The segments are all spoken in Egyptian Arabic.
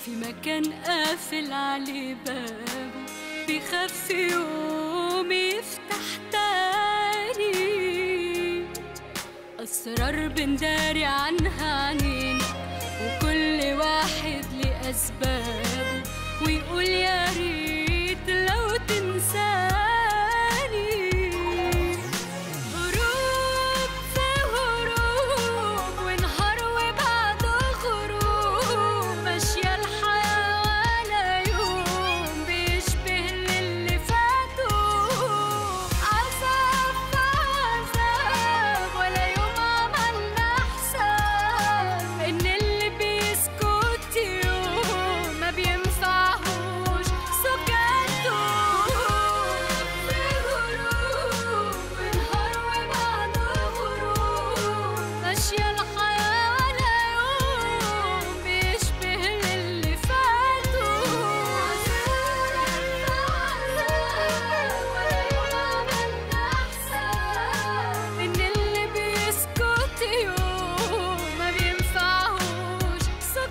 في مكان قافل عليه بابه بيخاف يوم يفتح تاني أسرار بنداري عنها عنينا وكل واحد ليه أسبابه ويقول يا ريت لو تنساني غروب في غروب ونهار وبعده غروب ماشية الحياة ولا يوم بيشبه للي فاتوا عذاب في عذاب ولا يوم عملنا حساب إن اللي بيسكت يوم ما بينفعهوش سكاته في غروب ونهار وبعده غروب ماشية الحياة ولا يوم بيشبه للي فاتوا ولا يوم عملنا حساب إن اللي بيسكت يوم ما بينفعهوش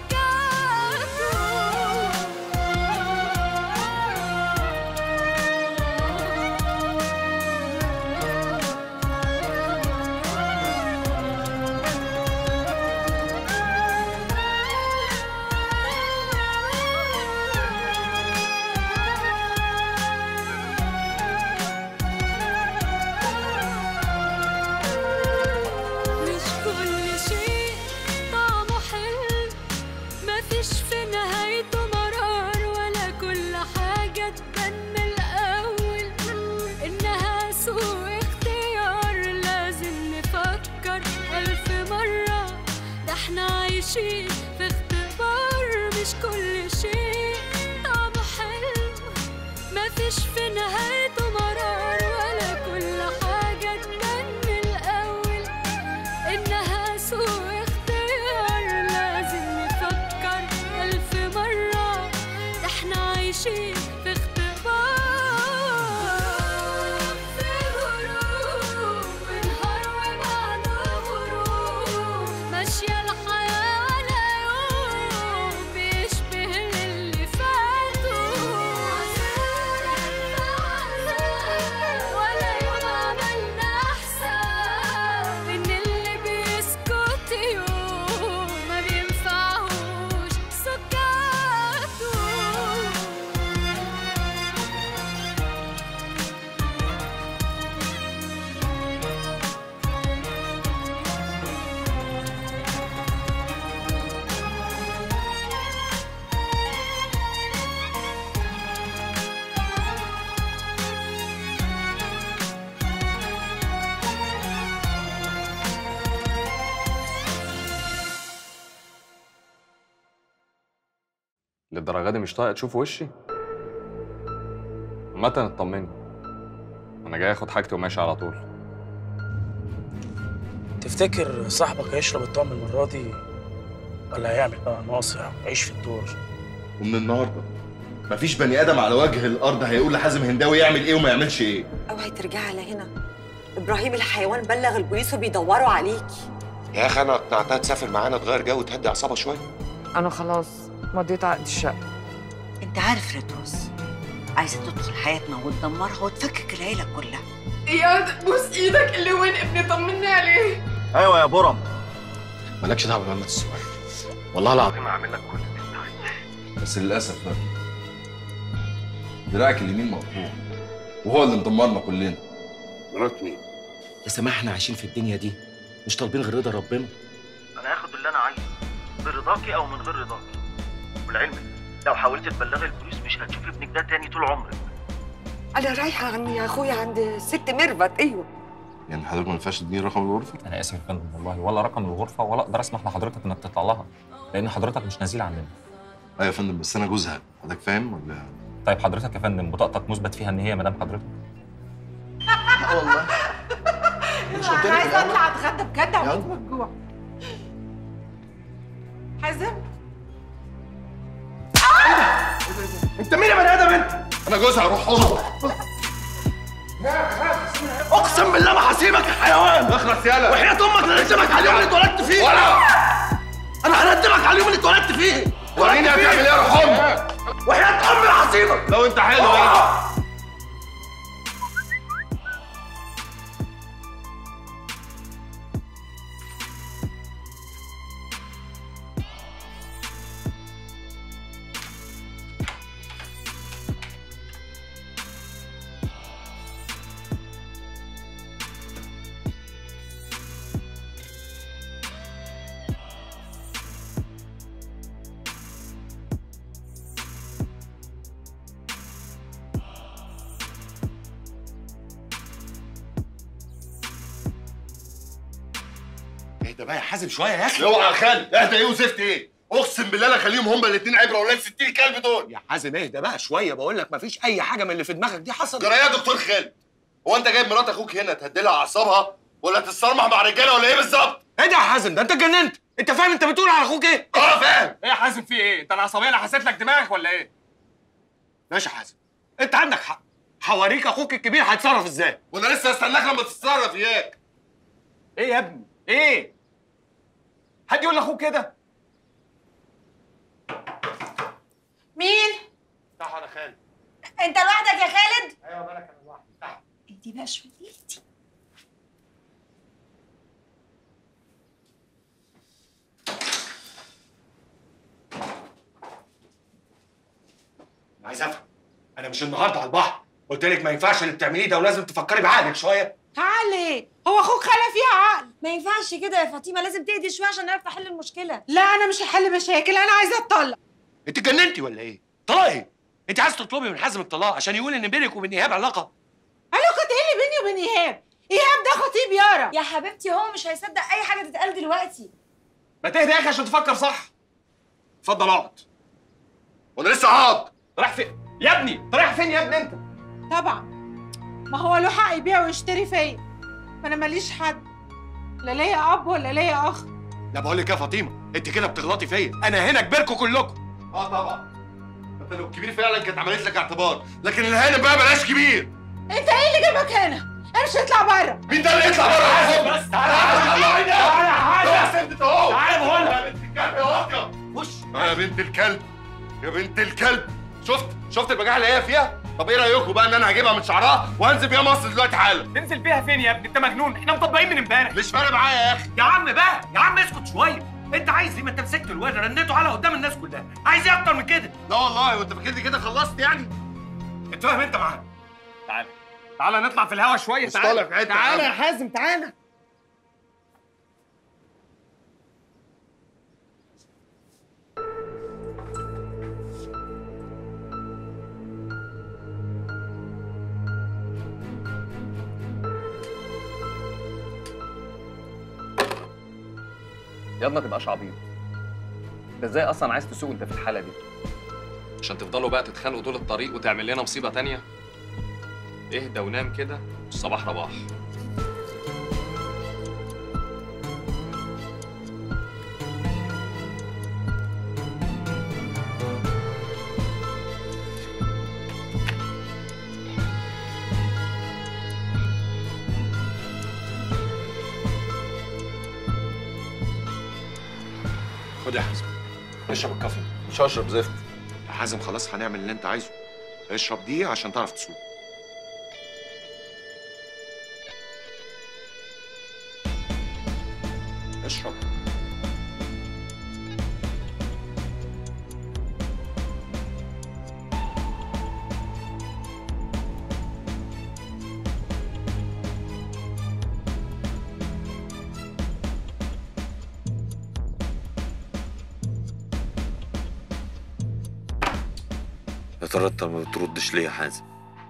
مش كل شيء طعمه حلو مفيش في نهايته مرار ولا كل حاجة تبان من الأول إنها سوء اختيار لازم نفكر ألف مرة ده احنا عايشين في اختبار مش كل شيء طعمه حلو مفيش في نهايته مرار ولا كل حاجة تبان من الأول إنها سوء اختيار لازم نفكر ألف مرة ده احنا عايشين في اختبار في غروب ونهار وبعده غروب ماشية الحياة ولا يوم بيشبه للي فاتوا ولا يوم عملنا حساب إن اللي بيسكت يوم ما بينفعهوش سكاته للدرجه دي مش طايق تشوف وشي عامة اطمني انا جاي اخد حاجتي وماشي على طول تفتكر صاحبك هيشرب الطعم المرة دي ولا هيعمل بقى ناصع ويعيش في الدور ومن النهارده مفيش بني ادم على وجه الارض هيقول لحازم هنداوي يعمل ايه وما يعملش ايه اوعي ترجعي على هنا ابراهيم الحيوان بلغ البوليس وبيدوروا عليكي يا اخي انا اقنعتها تسافر معانا تغير جو وتهدي اعصابها شويه انا خلاص مضيت عقد الشقه انت عارف ريتوس عايزه تدخل حياتنا وتدمرها وتفكك العيله كلها اياد بوس ايدك اللي وين ابني طمني عليه ايوه يا برم مالكش دعوه بالولد الصغير والله العظيم هعمل لك كل بس للاسف بقى دراعك اليمين مقطوع وهو اللي مدمرنا كلنا مرات مين؟ يا سماح احنا عايشين في الدنيا دي مش طالبين غير رضا ربنا انا هاخد اللي انا عايزه برضاكي او من غير رضاكي ولعلمك لو حاولت تبلغي البوليس مش هتشوفي ابنك ده تاني طول عمرك انا رايحه عني يا اخويا عند ست ميرفت ايوه يعني حضرتك ما ينفعش تديني رقم الغرفه انا اسف يا فندم والله ولا رقم الغرفه ولا اقدر اسمح لحضرتك انك تطلع لها لان حضرتك مش نزيل عننا ايوه يا فندم بس انا جوزها حضرتك فاهم ولا طيب حضرتك يا فندم بطاقتك مثبت فيها ان هي مدام حضرتك والله انا عايزه اطلع اتغدى بجد هموت من الجوع حازم انت مين يا بني ادم انت؟ انا جوزها روح امك اقسم بالله ما هسيبك يا حيوان اخلص يالا وحياة امك لندمك على اليوم اللي اتولدت فيه ولا انا هندمك على اليوم اللي اتولدت فيه وريني هتعمل ايه يا روح لو انت حلو يعني اهدى بقى يا حازم شويه يا اخي اوعى يا خالد اهدى ايه وزفت ايه اقسم بالله انا اخليهم هما الاثنين عبره ولا 60 كلب دول يا حازم اهدى بقى شويه بقول لك مفيش اي حاجه من اللي في دماغك دي حصلت جرى إيه يا دكتور خالد هو انت جايب مرات اخوك هنا تهدلها اعصابها ولا تتصرمح مع رجاله ولا ايه بالظبط ايه ده يا حازم ده انت اتجننت انت فاهم انت بتقول على اخوك ايه اه فاهم ايه يا حازم في ايه انت العصبيه اللي حسيت لك دماغك ولا ايه ماشي يا حازم انت عندك حق حواريك اخوك الكبير هيتصرف ازاي وانا لسه هستناك لما تتصرف اياك ايه يا ابني ايه حد يقول لاخوك كده مين؟ صح انا خالد انت لوحدك يا خالد؟ ايوه مالك انا لوحدي صح ادي بقى شويه ايدي انا عايز افهم انا مش النهارده على البحر قلت لك ما ينفعش اللي بتعمليه ده ولازم تفكري بعقلك شويه تعالي هو اخوك خلى فيها عقل ما ينفعش كده يا فاطمه لازم تهدي شويه عشان نعرف نحل المشكله لا انا مش هحل مشاكل انا عايزه اتطلق انت اتجننتي ولا ايه طلاق ايه انت عايز تطلبي من حازم الطلاق عشان يقول ان بينك وبين ايهاب علاقه علاقه ايه اللي بيني وبين ايهاب؟ ايهاب ده خطيب يارا يا حبيبتي هو مش هيصدق اي حاجه تتقال دلوقتي ما تهدى يا اخي عشان تفكر صح اتفضل اقعد وانا لسه هقعد رايح فين يا ابني انت رايح فين يا ابني انت طبعا ما هو له حق يبيع ويشتري فيا ما انا ماليش حد لا ليا اب ولا ليا اخ لا بقول لك يا فاطمه انت كده بتغلطي فيا انا هنا كبركم كلكم اه طبعا انت لو الكبير فعلا كانت عملت لك اعتبار لكن الهانم بقى بلاش كبير انت ايه اللي جابك هنا؟ امشي اطلع بره مين ده اللي يطلع بره بس تعالى تعالى تعالى يا حازم سبت اهو تعالى بقول لك. يا بنت الكلب يا واطيه خش يا بنت الكلب يا بنت الكلب شفت شفت البجاحه اللي هي فيها طب ايه رايكم بقى ان انا هجيبها من شعرها وهنزل بيها مصر دلوقتي حالا تنزل بيها فين يا ابني انت مجنون احنا مطبقين من امبارح مش فارق معايا يا اخي يا عم بقى يا عم اسكت شويه انت عايز ايه ما انت مسكت الواد رنيته على قدام الناس كلها عايز ايه اكتر من كده لا والله وانت فاكرني كده خلصت يعني اتفاهم انت معاه تعالى تعالى نطلع في الهوا شويه مش تعالى طالع في حته تعالى يا يا حازم تعالى يا ابني ما تبقاش عبيط انت ازاي اصلا عايز تسوق انت في الحاله دي عشان تفضلوا بقى تتخانقوا طول الطريق وتعمل لنا مصيبه تانية اهدى ونام كده والصباح رباح خد يا حازم اشرب الكافي مش هشرب زفت يا حازم خلاص هنعمل اللي انت عايزه اشرب دي عشان تعرف تسوق اشرب يا ترى انت ما بتردش ليه يا حازم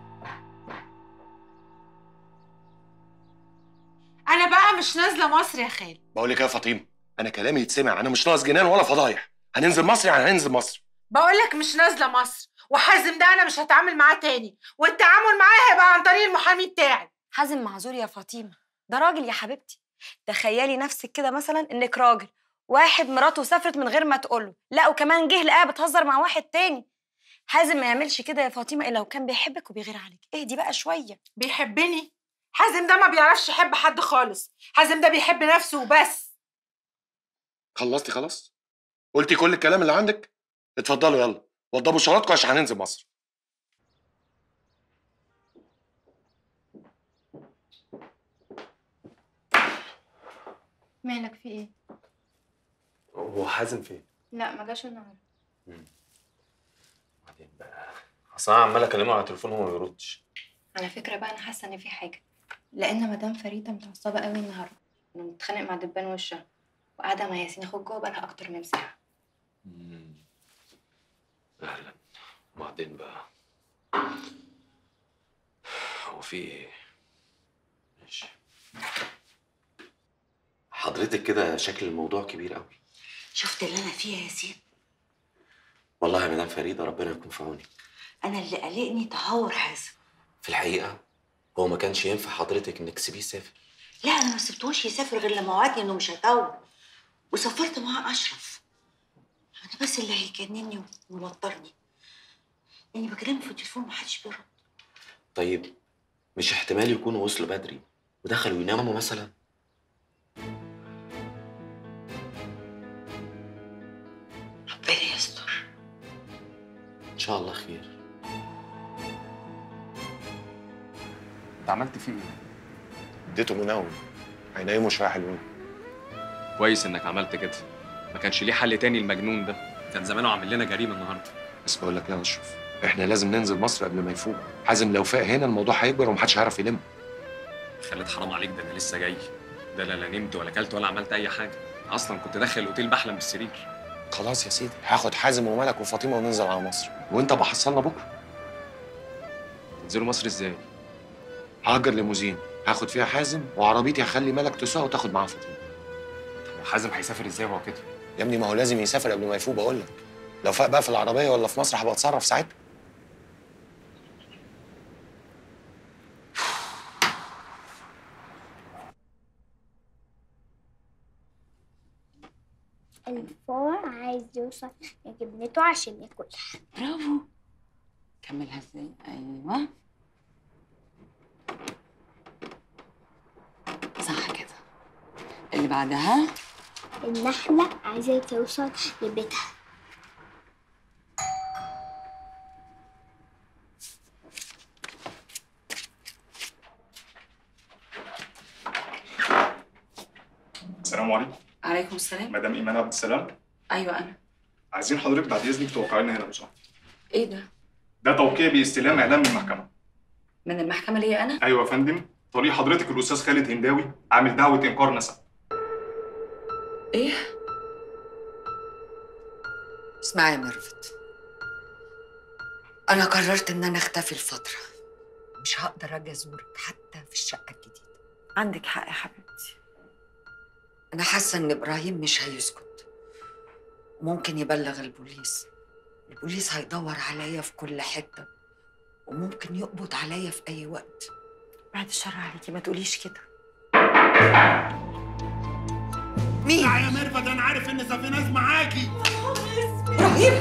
انا بقى مش نازله مصر يا خالد بقول لك ايه يا فاطمه انا كلامي يتسمع انا مش ناقص جنان ولا فضايح هننزل مصر يعني هننزل مصر بقول لك مش نازله مصر وحازم ده انا مش هتعامل معاه تاني والتعامل معاه هيبقى عن طريق المحامي بتاعي حازم معذور يا فاطمه ده راجل يا حبيبتي تخيلي نفسك كده مثلا انك راجل واحد مراته سافرت من غير ما تقوله لا وكمان جه لقاها بتهزر مع واحد تاني حازم ما يعملش كده يا فاطمه الا لو كان بيحبك وبيغير عليك اهدي بقى شويه بيحبني حازم ده ما بيعرفش يحب حد خالص حازم ده بيحب نفسه وبس خلصتي خلاص قلتي كل الكلام اللي عندك اتفضلوا يلا وضبوا شنطكم عشان هننزل مصر مالك في ايه؟ هو حازم فين؟ لا ما جاش النهارده بعدين بقى اصل انا عمال اكلمه على التليفون وهو ما بيردش على فكره بقى انا حاسه ان في حاجه لان مدام فريده متعصبه قوي النهارده انه متخانق مع دبان وشها وقاعده مع ياسين اخوك جوه بقالها اكتر من ساعه اهلا وبعدين بقى هو في ايه؟ ماشي حضرتك كده شكل الموضوع كبير قوي شفت اللي انا فيها يا ياسين والله يا مدام فريده ربنا يكون في عونك انا اللي قلقني تهور حازم في الحقيقه هو ما كانش ينفع حضرتك انك تسيبيه يسافر لا انا ما سبتهوش يسافر غير لما وعدني انه مش هيطول وسافرت معاه اشرف انا بس اللي هيجنني وموترني اني بكلمه في التليفون محدش بيرد طيب مش احتمال يكونوا وصلوا بدري ودخلوا يناموا مثلا ربنا يستر ان شاء الله خير انت عملت فيه ايه؟ اديته منوم هينيموا شويه حلوين كويس انك عملت كده ما كانش ليه حل تاني المجنون ده كان زمانه عامل لنا جريمه النهارده بس بقول لك يا اشرف احنا لازم ننزل مصر قبل ما يفوق حازم لو فاق هنا الموضوع هيكبر ومحدش هيعرف يلم خالد حرام عليك ده انا لسه جاي ده لا لا نمت ولا اكلت ولا عملت اي حاجه اصلا كنت داخل الاوتيل بحلم بالسرير خلاص يا سيدي هاخد حازم وملك وفاطمه وننزل على مصر وانت بحصلنا بكره تنزلوا مصر ازاي هاجر ليموزين هاخد فيها حازم وعربيتي هخلي ملك تسوق وتاخد معاها فاطمه وحازم هيسافر ازاي وهو كده يا ابني ما هو لازم يسافر قبل ما يفوق بقول لك لو فاق بقى في العربيه ولا في مصر هبقى اتصرف ساعتها الفار عايز يوصل لجبنته عشان ياكلها برافو كملها ازاي ايوه صح كده اللي بعدها النحلة عايزة توصل لبيتها السلام عليكم عليكم السلام مدام ايمان عبد السلام ايوه انا عايزين حضرتك بعد اذنك توقعي لنا هنا لو سمحت ايه ده ده توقيع باستلام اعلام من المحكمه من المحكمه ليا انا ايوه يا فندم طريق حضرتك الاستاذ خالد هنداوي عامل دعوه انكار نسب ايه اسمعي يا ميرفت انا قررت ان انا اختفي الفتره مش هقدر اجي ازورك حتى في الشقه الجديده عندك حق يا حبيبتي انا حاسه ان ابراهيم مش هيسكت ممكن يبلغ البوليس البوليس هيدور عليا في كل حته وممكن يقبض عليا في اي وقت بعد الشر عليكي ما تقوليش كده مين؟ يا ميرفت انا عارف ان سفيناز معاكي ابراهيم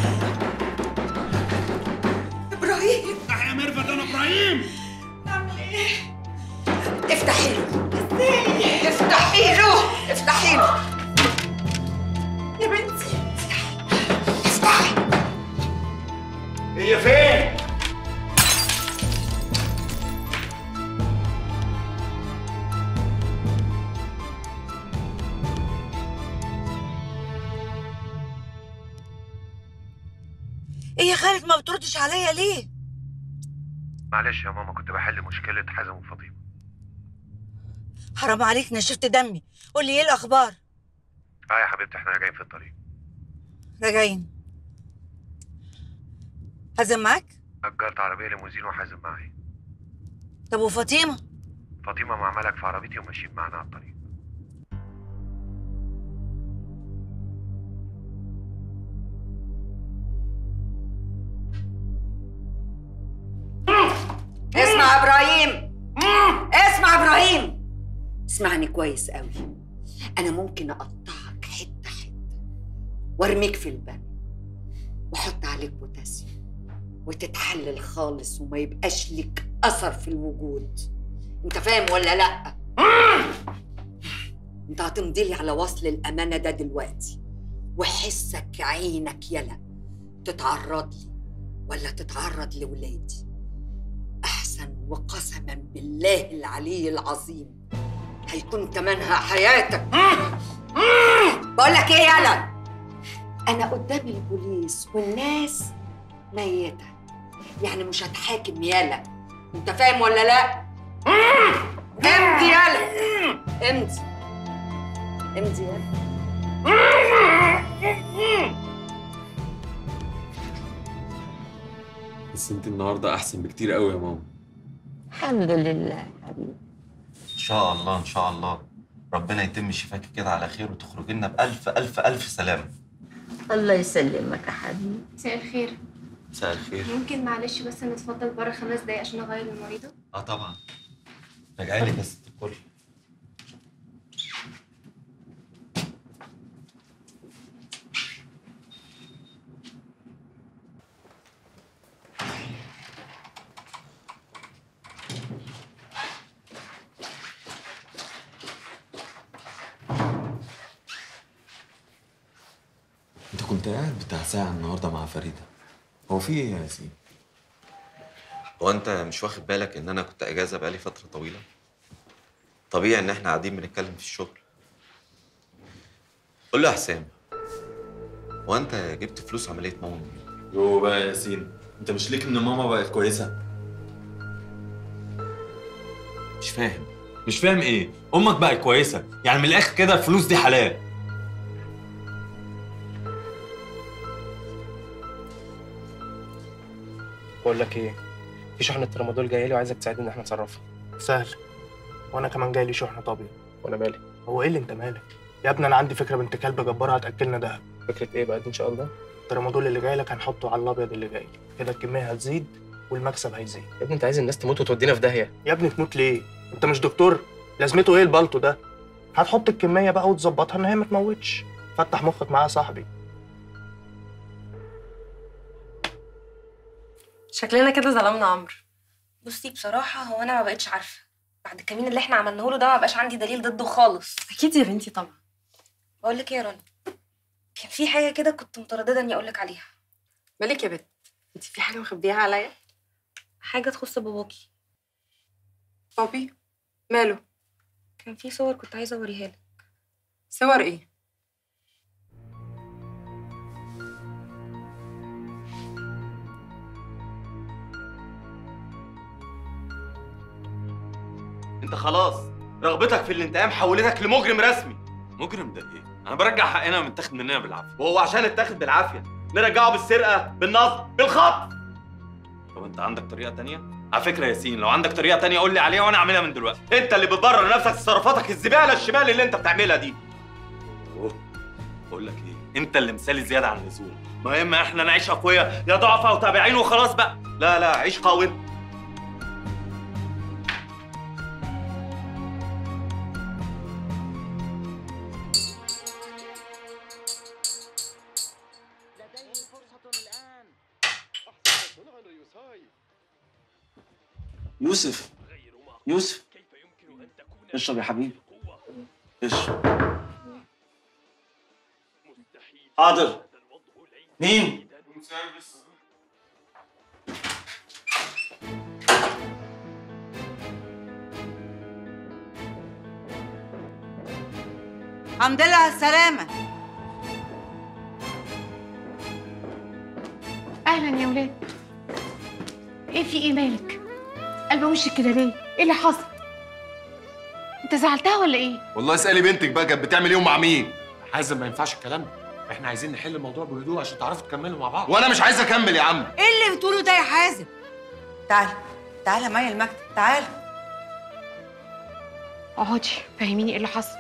ابراهيم يا ميرفت انا ابراهيم نعمل ايه؟ افتحي له ازاي؟ افتحي له افتحي له يا بنتي افتحي هي فين؟ ايه يا خالد ما بتردش عليا ليه؟ معلش يا ماما كنت بحل مشكلة حازم وفاطمة حرام عليك نشفت دمي قول لي ايه الاخبار؟ اه يا حبيبتي احنا راجعين في الطريق راجعين حازم معاك؟ أجرت عربية ليموزين وحازم معايا طب وفاطمه؟ فاطمة مع ملك في عربيتي وماشيين معانا على الطريق اسمع يا ابراهيم اسمع يا ابراهيم اسمعني كويس قوي انا ممكن اقطعك حته حته وارميك في البن واحط عليك بوتاسيوم وتتحلل خالص وما يبقاش لك اثر في الوجود انت فاهم ولا لا انت هتمضي لي على وصل الامانه ده دلوقتي وحسك عينك يلا تتعرض لي ولا تتعرض لولادي احسن وقسما بالله العلي العظيم هيكون تمنها حياتك بقول لك ايه يالا انا قدام البوليس والناس ميته يعني مش هتحاكم يالا انت فاهم ولا لا امضي يالا امضي امضي يالا بس انت النهارده احسن بكتير قوي يا ماما الحمد لله حبيبي ان شاء الله ان شاء الله ربنا يتم شفاكي كده على خير وتخرجي لنا بالف الف الف سلامه الله يسلمك يا حبيبي مساء الخير مساء الخير ممكن معلش بس نتفضل بره خمس دقايق عشان اغير المريضه اه طبعا راجعي لك يا ست الكل انت كنت قاعد بتاع ساعة النهارده مع فريدة هو في ايه يا ياسين؟ هو انت مش واخد بالك ان انا كنت اجازه بقالي فتره طويله طبيعي ان احنا قاعدين بنتكلم في الشغل قول له يا حسام هو انت جبت فلوس عمليه ماما منين؟ يو بقى يا ياسين انت مش ليك ان ماما بقت كويسة؟ مش فاهم مش فاهم ايه؟ امك بقت كويسة يعني من الاخر كده الفلوس دي حلال بقول لك ايه في شحنه ترامادول جايه لي وعايزك تساعدني ان احنا نتصرفها سهل وانا كمان جاي لي شحنه ابيض وانا مالي هو ايه اللي انت مالك يا ابني انا عندي فكره بنت كلب جباره هتاكلنا دهب فكره ايه بقى دي ان شاء الله الترامادول اللي جاي لك هنحطه على الابيض اللي جاي لي كده الكميه هتزيد والمكسب هيزيد يا ابني انت عايز الناس تموت وتودينا في داهيه يا ابني تموت ليه انت مش دكتور لازمته ايه البلطو ده هتحط الكميه بقى وتظبطها ان هي ما تموتش فتح مخك معايا يا صاحبي شكلنا كده ظلمنا عمرو بصي بصراحة هو أنا ما بقتش عارفة بعد الكمين اللي احنا عملناه له ده ما بقاش عندي دليل ضده خالص أكيد يا بنتي طبعا بقول لك إيه يا رنا كان في حاجة كده كنت مترددة إني أقول لك عليها مالك يا بنت انت في حاجه مخبيها عليا حاجة تخص باباكي بابي ماله كان في صور كنت عايزة أوريها لك صور ايه انت خلاص رغبتك في الانتقام حولتك لمجرم رسمي مجرم ده ايه؟ انا برجع حقنا متاخد مننا بالعافية وهو عشان اتاخد بالعافيه نرجعه بالسرقه بالنصب بالخطف طب انت عندك طريقة تانية؟ على فكرة يا ياسين لو عندك طريقة تانية قول لي عليها وانا اعملها من دلوقتي انت اللي بتبرر لنفسك تصرفاتك الزباله الشمال اللي انت بتعملها دي أوه. بقول لك ايه؟ انت اللي مثالي زيادة عن اللزوم ما يا اما احنا نعيش اقوياء يا ضعفاء وتابعين وخلاص بقى لا لا عيش قوي انت. يوسف يوسف اشرب يا حبيبي اشرب حاضر مين؟ الحمد لله على السلامة اهلا يا ولاد ايه في ايه مالك قلب وشك كده ليه ايه اللي حصل انت زعلتها ولا ايه والله اسالي بنتك بقى كانت بتعمل ايه ومع مين حازم ما ينفعش الكلام ده احنا عايزين نحل الموضوع بهدوء عشان تعرفوا تكملوا مع بعض وانا مش عايز اكمل يا عم ايه اللي بتقوله ده يا حازم تعال تعال معايا المكتب تعال اقعدي فهميني ايه اللي حصل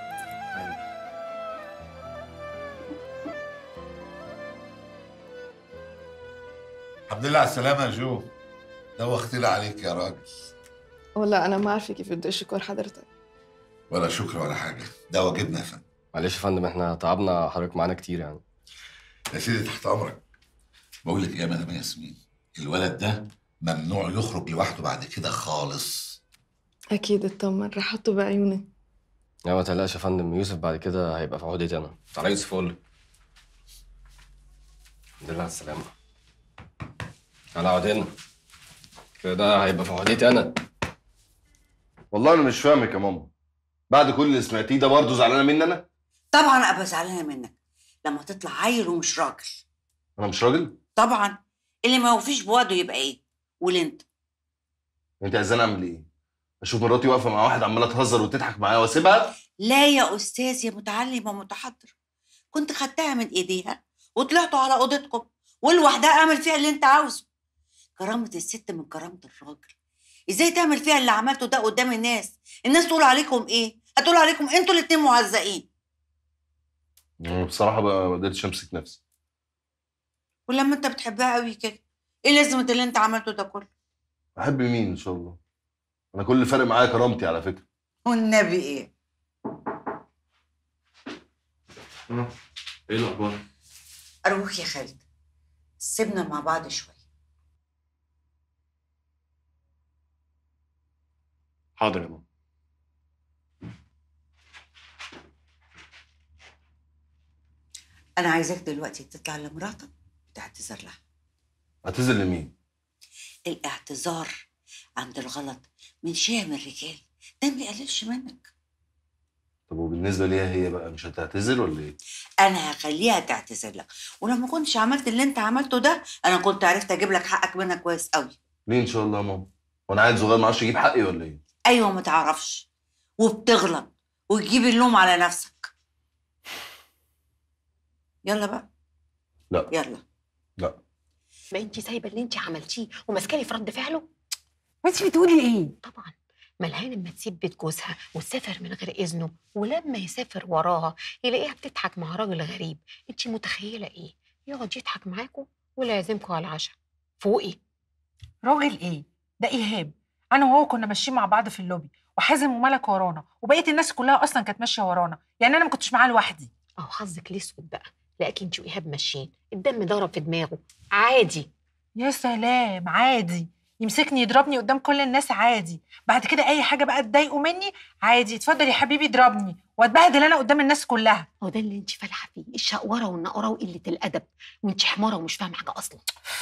الحمد لله على السلامة يا جو دوختنا عليك يا راجل والله انا ما عارفه كيف بدي اشكر حضرتك ولا شكر ولا حاجة ده واجبنا يا فندم معلش يا فندم احنا تعبنا حضرتك معانا كتير يعني يا سيدي تحت أمرك بقول لك إيه يا مدام ياسمين الولد ده ممنوع يخرج لوحده بعد كده خالص اكيد اطمن رح احطه بعيوني لا ما تقلقش يا فندم يوسف بعد كده هيبقى في عهدتي انا تعالى يوسف قول له الحمد لله على السلامة تعالى اقعد هنا كده هيبقى في عهدتي انا والله انا مش فاهمك يا ماما بعد كل اللي سمعتيه ده برضه زعلانه مني انا طبعا ابقى زعلانه منك لما تطلع عيل ومش راجل انا مش راجل طبعا اللي ما يوفيش بوعده يبقى ايه قول انت انت عايزاني اعمل ايه اشوف مراتي واقفه مع واحد عماله تهزر وتضحك معايا واسيبها لا يا استاذ يا متعلم ومتحضر كنت خدتها من ايديها وطلعتوا على اوضتكم ولوحدها اعمل فيها اللي انت عاوزه كرامه الست من كرامه الراجل ازاي تعمل فيها اللي عملته ده قدام الناس الناس تقول عليكم ايه هتقول عليكم انتوا الاتنين مهزقين أنا بصراحه بقى ما قدرتش امسك نفسي ولما انت بتحبها قوي كده ايه لازمه اللي انت عملته ده كله احب مين ان شاء الله انا كل اللي فارق معايا كرامتي على فكره والنبي ايه ايه الاخبار؟ اروح يا خالد سيبنا مع بعض شويه حاضر يا ماما انا عايزاك دلوقتي تطلع لمراتك وتعتذر لها اعتذر لمين الاعتذار عند الغلط من شيم الرجال ده ما يقللش منك طب وبالنسبه ليها هي بقى مش هتعتذر ولا ايه انا هخليها تعتذر لك ولو ما كنتش عملت اللي انت عملته ده انا كنت عرفت اجيب لك حقك منها كويس قوي ليه ان شاء الله يا ماما وانا عيل صغير ما اعرفش اجيب حقي ولا ايه ايوه ما تعرفش وبتغلط وتجيب اللوم على نفسك يلا بقى لا يلا لا ما انت سايبه اللي انت عملتيه وماسكاني في رد فعله وانت بتقولي ايه طبعا ملهان لما تسيب بيت جوزها وتسافر من غير اذنه ولما يسافر وراها يلاقيها بتضحك مع راجل غريب انت متخيله ايه يقعد يضحك معاكوا ولا يعزمكوا على العشاء فوقي راجل ايه ده ايهاب انا وهو كنا ماشيين مع بعض في اللوبي وحازم وملك ورانا وبقيه الناس كلها اصلا كانت ماشيه ورانا يعني انا ما كنتش معاه لوحدي اهو حظك الاسود بقى لكن انت وايهاب ماشيين الدم ضرب في دماغه عادي يا سلام عادي يمسكني يضربني قدام كل الناس عادي بعد كده اي حاجه بقى تضايقه مني عادي اتفضل يا حبيبي اضربني واتبهدل انا قدام الناس كلها هو ده اللي انت فالحه فيه الشقوره والنقره وقله الادب وانت حماره ومش فاهمه حاجه اصلا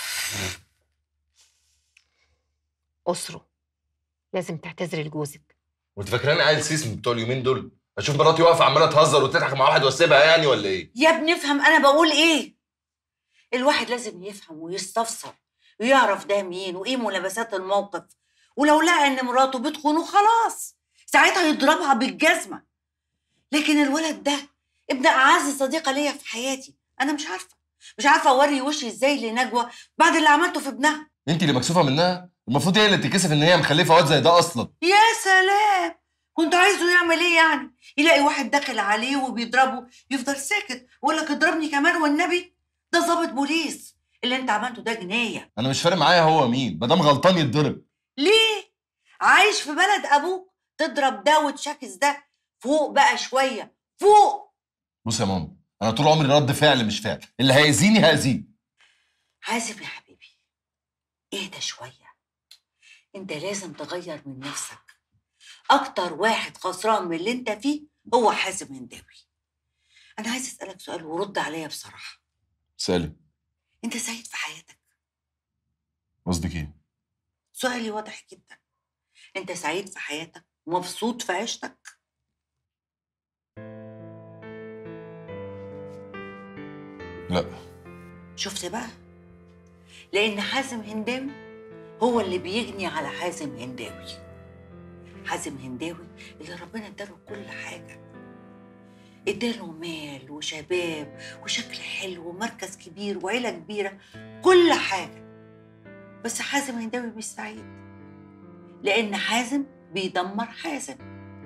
اسره لازم تعتذري لجوزك وانت فاكراني عيل سيس من بتوع اليومين دول اشوف مراتي واقفه عماله تهزر وتضحك مع واحد واسيبها يعني ولا ايه يا ابني افهم انا بقول ايه الواحد لازم يفهم ويستفسر ويعرف ده مين وايه ملابسات الموقف ولو لقى ان مراته بتخونه خلاص ساعتها يضربها بالجزمه لكن الولد ده ابن اعز صديقه ليا في حياتي انا مش عارفه مش عارفه اوري وشي ازاي لنجوى بعد اللي عملته في ابنها انت اللي مكسوفه منها المفروض هي اللي تتكسف ان هي مخلفه واد زي ده اصلا يا سلام كنت عايزه يعمل ايه يعني يلاقي واحد داخل عليه وبيضربه يفضل ساكت ويقول لك اضربني كمان والنبي ده ضابط بوليس اللي انت عملته ده جنايه انا مش فارق معايا هو مين ما دام غلطان يتضرب ليه عايش في بلد ابوك تضرب ده وتشاكس ده فوق بقى شويه فوق بص يا ماما انا طول عمري رد فعل مش فعل اللي هيأذيني هأذيه حازم يا حبيبي اهدى شويه انت لازم تغير من نفسك اكتر واحد خسران من اللي انت فيه هو حازم هنداوي انا عايز اسالك سؤال ورد عليا بصراحه سالم انت سعيد في حياتك قصدك ايه سؤالي واضح جدا انت سعيد في حياتك مبسوط في عيشتك لا شفت بقى لان حازم هنداوي هو اللي بيجني على حازم هنداوي حازم هنداوي اللي ربنا اداله كل حاجه اداله مال وشباب وشكل حلو ومركز كبير وعيله كبيره كل حاجه بس حازم هنداوي مش سعيد لان حازم بيدمر حازم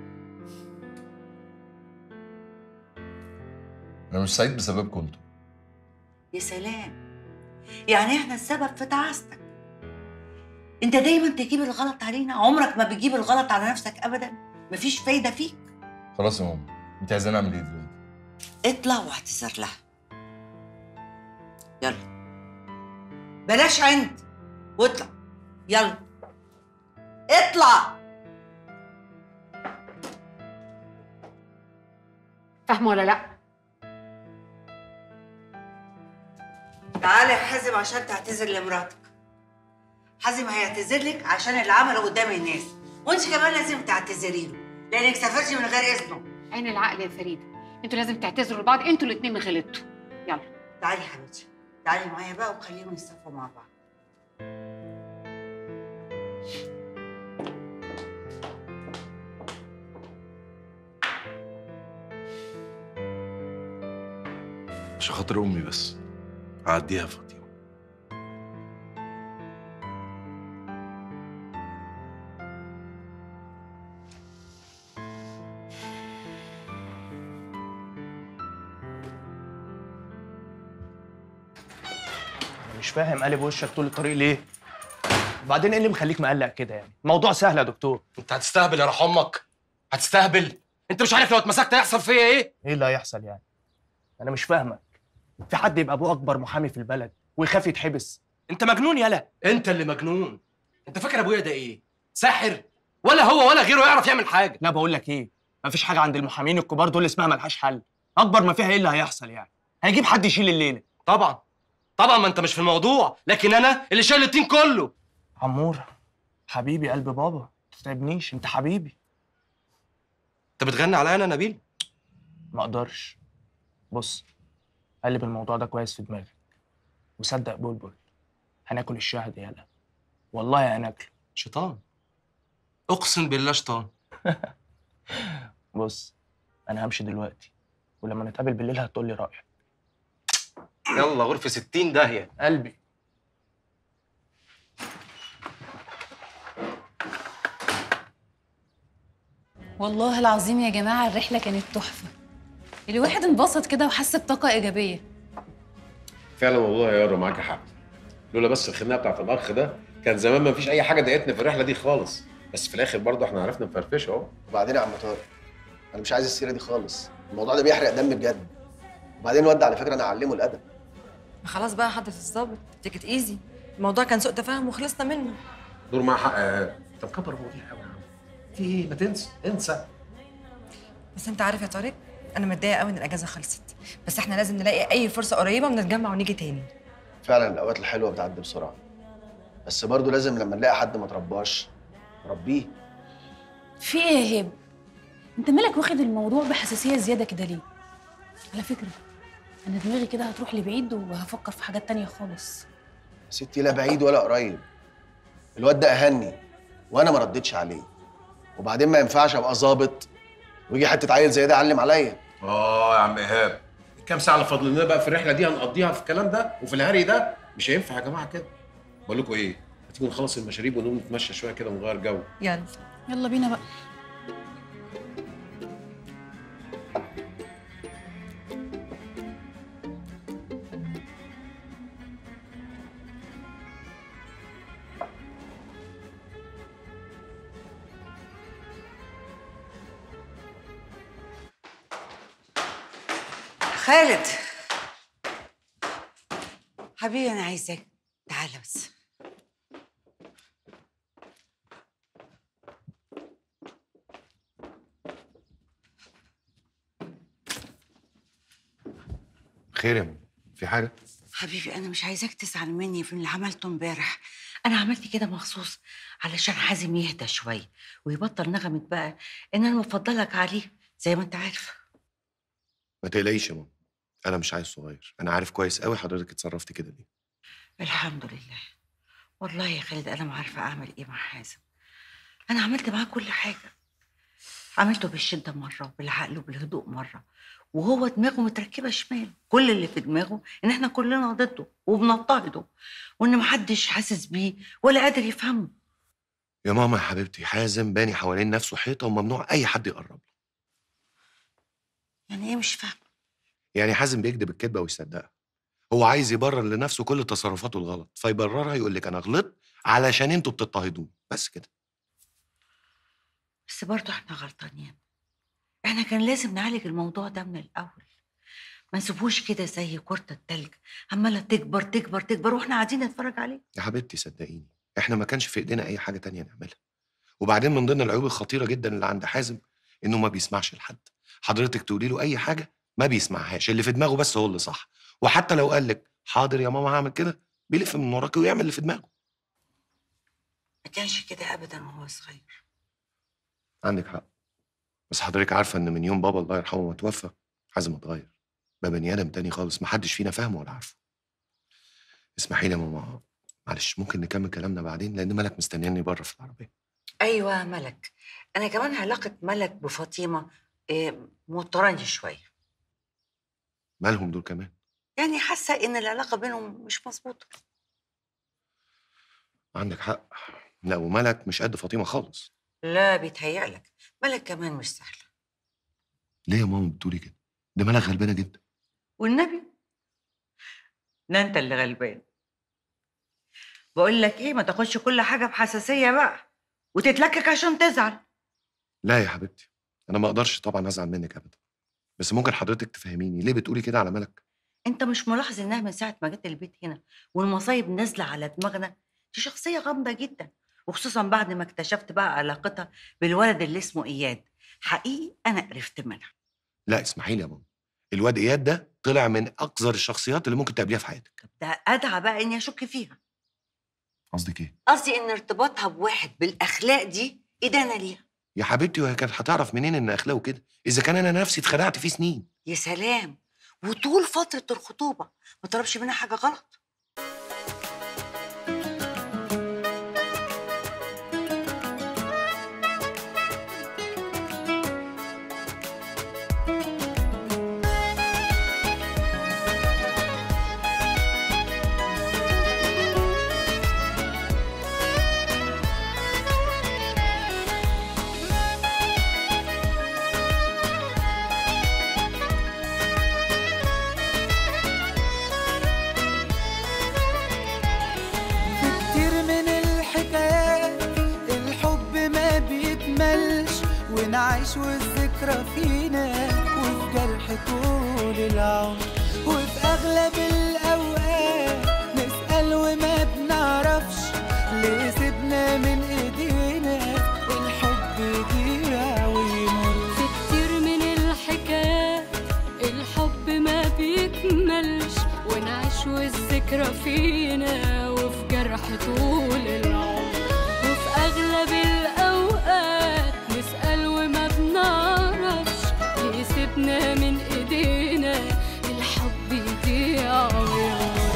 انا مش سعيد بسببكم انتوا يا سلام يعني احنا السبب في تعاستك انت دايما تجيب الغلط علينا عمرك ما بتجيب الغلط على نفسك ابدا مفيش فايده فيك خلاص يا ماما انت عايزاني اعمل ايه دلوقتي اطلع واعتذر لها يلا بلاش عند واطلع يلا اطلع فاهمه ولا لا تعالى يا حازم عشان تعتذر لمراتك حازم هيعتذر لك عشان اللي عمله قدام الناس وانت كمان لازم تعتذري له لانك سافرتي من غير اذنه عين العقل يا فريده انتوا لازم تعتذروا لبعض انتوا الاتنين غلطتوا يلا تعالي يا حبيبتي تعالي معايا بقى وخليهم يصطفوا مع بعض عشان خاطر امي بس هعديها فاطمه انا مش فاهم قالب وشك طول الطريق ليه وبعدين ايه اللي مخليك مقلق كده يعني الموضوع سهل يا دكتور انت هتستهبل يا روح امك هتستهبل انت مش عارف لو اتمسكت هيحصل فيا ايه ايه اللي هيحصل يعني انا مش فاهمك في حد يبقى ابوه اكبر محامي في البلد ويخاف يتحبس انت مجنون يالا انت اللي مجنون انت فاكر ابويا ده ايه ساحر ولا هو ولا غيره يعرف يعمل حاجه لا بقول لك ايه مفيش حاجه عند المحامين الكبار دول اسمها ملهاش حل اكبر ما فيها ايه اللي هيحصل يعني هيجيب حد يشيل الليله طبعا طبعا ما انت مش في الموضوع لكن انا اللي شايل التيم كله عمور حبيبي قلب بابا ما تتعبنيش انت حبيبي انت بتغني عليا انا نبيل ما اقدرش بص قلب الموضوع ده كويس في دماغك وصدق بلبل هناكل الشهد يالا والله هناكله شيطان اقسم بالله شيطان بص انا همشي دلوقتي ولما نتقابل بالليل هتقول لي رايك يلا غرفه 60 داهيه قلبي والله العظيم يا جماعة الرحلة كانت تحفة الواحد انبسط كده وحس بطاقة إيجابية فعلا والله يا يارا معاكي حق لولا بس الخناقه بتاعت الاخ ده كان زمان ما فيش اي حاجه ضايقتنا في الرحله دي خالص بس في الاخر برضه احنا عرفنا نفرفش اهو وبعدين يا عم طارق انا مش عايز السيره دي خالص الموضوع ده بيحرق دم بجد وبعدين الواد ده على فكره انا اعلمه الادب خلاص بقى حضرة الظابط تيكت ايزي الموضوع كان سوء تفاهم وخلصنا منه دور معاه حق يا طب كبر المواضيع قوي يا عم في ايه ما تنسى انسى بس انت عارف يا طارق انا متضايقه قوي ان الاجازه خلصت بس احنا لازم نلاقي اي فرصه قريبه ونتجمع ونيجي تاني فعلا الاوقات الحلوه بتعدي بسرعه بس برضه لازم لما نلاقي حد ما ترباش نربيه في إيه يا هبه؟ أنت مالك واخد الموضوع بحساسية زيادة كده ليه؟ على فكرة أنا دماغي كده هتروح لبعيد وهفكر في حاجات تانية خالص يا ستي لا بعيد ولا قريب الواد ده اهني وانا ما ردتش عليه وبعدين ما ينفعش ابقى ظابط ويجي حته عيل زي ده يعلم عليا اه يا عم ايهاب الكام ساعه اللي فاضل لنا بقى في الرحله دي هنقضيها في الكلام ده وفي الهري ده مش هينفع يا جماعه كده بقول لكم ايه ما تيجوا نخلص المشاريب ونقوم نتمشى شويه كده ونغير جو يلا يلا بينا بقى خالد حبيبي انا عايزاك تعالى بس خير يا ماما في حاجه حبيبي انا مش عايزاك تزعل مني في اللي عملته امبارح انا عملت كده مخصوص علشان حازم يهدى شويه ويبطل نغمه بقى ان انا مفضلك عليه زي ما انت عارف ما تقلقيش يا ماما انا مش عايز صغير انا عارف كويس قوي حضرتك اتصرفتي كده ليه الحمد لله والله يا خالد انا ما عارفه اعمل ايه مع حازم انا عملت معاه كل حاجه عملته بالشده مره وبالعقل وبالهدوء مره وهو دماغه متركبه شمال كل اللي في دماغه ان احنا كلنا ضده وبنضطهده وان محدش حاسس بيه ولا قادر يفهمه يا ماما يا حبيبتي حازم باني حوالين نفسه حيطه وممنوع اي حد يقرب له. يعني ايه مش فاهم يعني حازم بيكذب الكذبه ويصدقها هو عايز يبرر لنفسه كل تصرفاته الغلط فيبررها يقول لك انا غلطت علشان انتوا بتضطهدوني بس كده بس برضه احنا غلطانين احنا كان لازم نعالج الموضوع ده من الاول ما نسيبوش كده زي كرة التلج عمالة تكبر تكبر تكبر واحنا قاعدين نتفرج عليه يا حبيبتي صدقيني احنا ما كانش في ايدينا اي حاجه تانية نعملها وبعدين من ضمن العيوب الخطيره جدا اللي عند حازم انه ما بيسمعش لحد حضرتك تقولي له اي حاجه ما بيسمعهاش اللي في دماغه بس هو اللي صح وحتى لو قال لك حاضر يا ماما هعمل كده بيلف من وراك ويعمل اللي في دماغه ما كانش كده ابدا وهو صغير عندك حق بس حضرتك عارفه ان من يوم بابا الله يرحمه ما توفى حازم اتغير بقى بني ادم تاني خالص محدش فينا فاهمه ولا عارفه اسمحي لي يا ماما معلش ممكن نكمل كلامنا بعدين لان ملك مستنياني بره في العربيه ايوه ملك انا كمان علاقه ملك بفاطمه إيه، موتراني شويه مالهم دول كمان يعني حاسه ان العلاقه بينهم مش مظبوطه عندك حق لا وملك مش قد فاطمه خالص لا بيتهيألك ملك كمان مش سهله ليه يا ماما بتقولي كده ده ملك غلبانه جدا والنبي ده انت اللي غلبان بقول لك ايه ما تاخدش كل حاجه بحساسيه بقى وتتلكك عشان تزعل لا يا حبيبتي انا ما اقدرش طبعا ازعل منك ابدا بس ممكن حضرتك تفهميني ليه بتقولي كده على ملك انت مش ملاحظ انها من ساعه ما جت البيت هنا والمصايب نازله على دماغنا دي شخصيه غامضه جدا وخصوصا بعد ما اكتشفت بقى علاقتها بالولد اللي اسمه اياد حقيقي انا قرفت منها لا اسمحي لي يا ماما الواد اياد ده طلع من اقذر الشخصيات اللي ممكن تقابليها في حياتك ده ادعى بقى اني اشك فيها قصدك ايه قصدي ان ارتباطها بواحد بالاخلاق دي ادانه ليها يا حبيبتي وهي كانت هتعرف منين ان اخلاقه كده اذا كان انا نفسي اتخدعت فيه سنين يا سلام وطول فتره الخطوبه ما طلبش منها حاجه غلط في كتير من الحكايات الحب ما بيكملش ونعيش والذكرى فينا وفي جرح طول العمر وفي أغلب الأوقات نسأل وما بنعرفش ليه سيبنا من إيدينا الحب يضيع ويمر في كتير من الحكايات الحب ما بيكملش ونعيش والذكرى فينا وفي جرح طول العمر وفي أغلب الأوقات نسأل وما بنعرفش ليه سيبنا من إيدينا الحب يضيع ويمر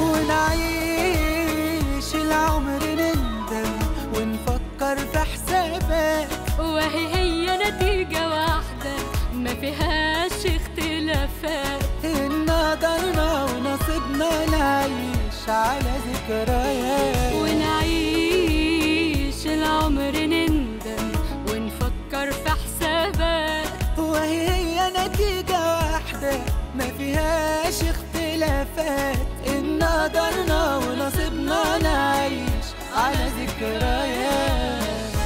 ونعيش العمر نندم ونفكر في حسابات وهي هي نتيجة واحدة ما فيهاش اختلافات إن قدرنا ونصيبنا نعيش على ذكريات ونعيش العمر نندم ونفكر في حسابات وهي هي نتيجة واحدة ما فيهاش اختلافات إن قدرنا ونصيبنا نعيش على ذكريات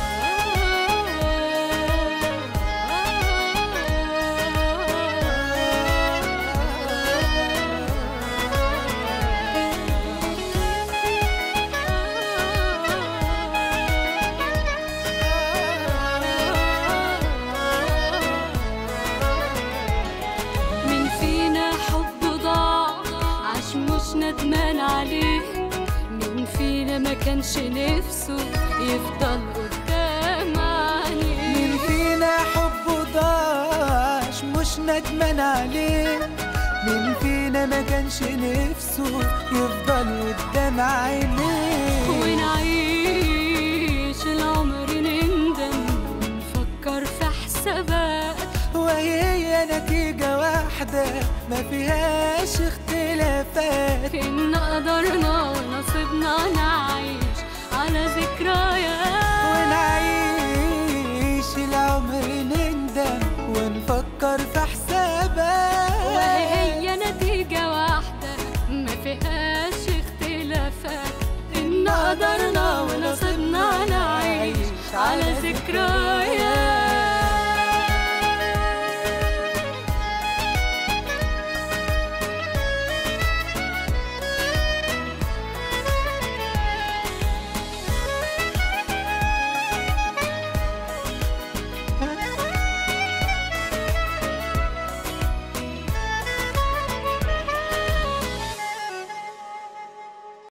من فينا حب ضاع عاش مش ندمان عليه من فينا ما كانش نفسه يفضل قدام عينيه مين فينا حبه ضاعش مش ندمان عليه مين فينا ما كانش نفسه يفضل قدام عينيه ونعيش العمر نندم ونفكر في حسابات وهي هي نتيجة واحدة ما فيهاش اختلافات إن قدرنا ونصيبنا نعيش على ذكريات ونعيش العمر نندم ونفكر في حسابات وهي هي نتيجة واحدة ما فيهاش اختلافات إن قدرنا ونصيبنا نعيش على ذكريات